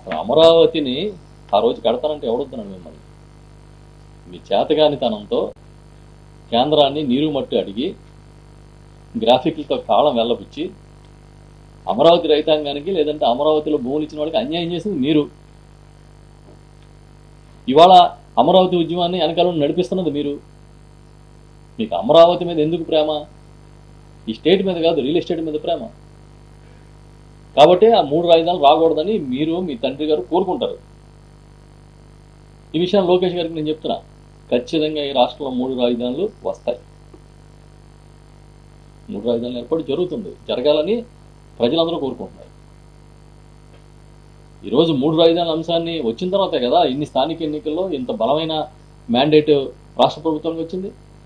అసలు అమరావతిని ఆ రోజు కడతానంటే ఎవడొద్దున్నాడు మిమ్మల్ని మీ చేతగానితనంతో కేంద్రాన్ని నీరు మట్టి అడిగి గ్రాఫిక్లతో కాలం వెళ్ళబుచ్చి అమరావతి రైతాంగానికి లేదంటే అమరావతిలో భూములు ఇచ్చిన వాళ్ళకి అన్యాయం చేసింది మీరు ఇవాళ అమరావతి ఉద్యమాన్ని వెనకాల నుండి నడిపిస్తున్నది మీరు మీకు అమరావతి మీద ఎందుకు ప్రేమ ఈ స్టేట్ మీద కాదు రియల్ ఎస్టేట్ మీద ప్రేమ కాబట్టి ఆ మూడు రాజధానులు రాకూడదని మీరు మీ తండ్రి గారు కోరుకుంటారు ఈ విషయం లోకేష్ గారికి నేను చెప్తున్నా ఖచ్చితంగా ఈ రాష్ట్రంలో మూడు రాజధానులు వస్తాయి మూడు రాజధానులు ఏర్పాటు జరుగుతుంది జరగాలని ప్రజలందరూ కోరుకుంటున్నారు ఈరోజు మూడు రాజధానుల అంశాన్ని వచ్చిన తర్వాతే కదా ఇన్ని స్థానిక ఎన్నికల్లో ఇంత బలమైన మ్యాండేట్ రాష్ట్ర ప్రభుత్వానికి వచ్చింది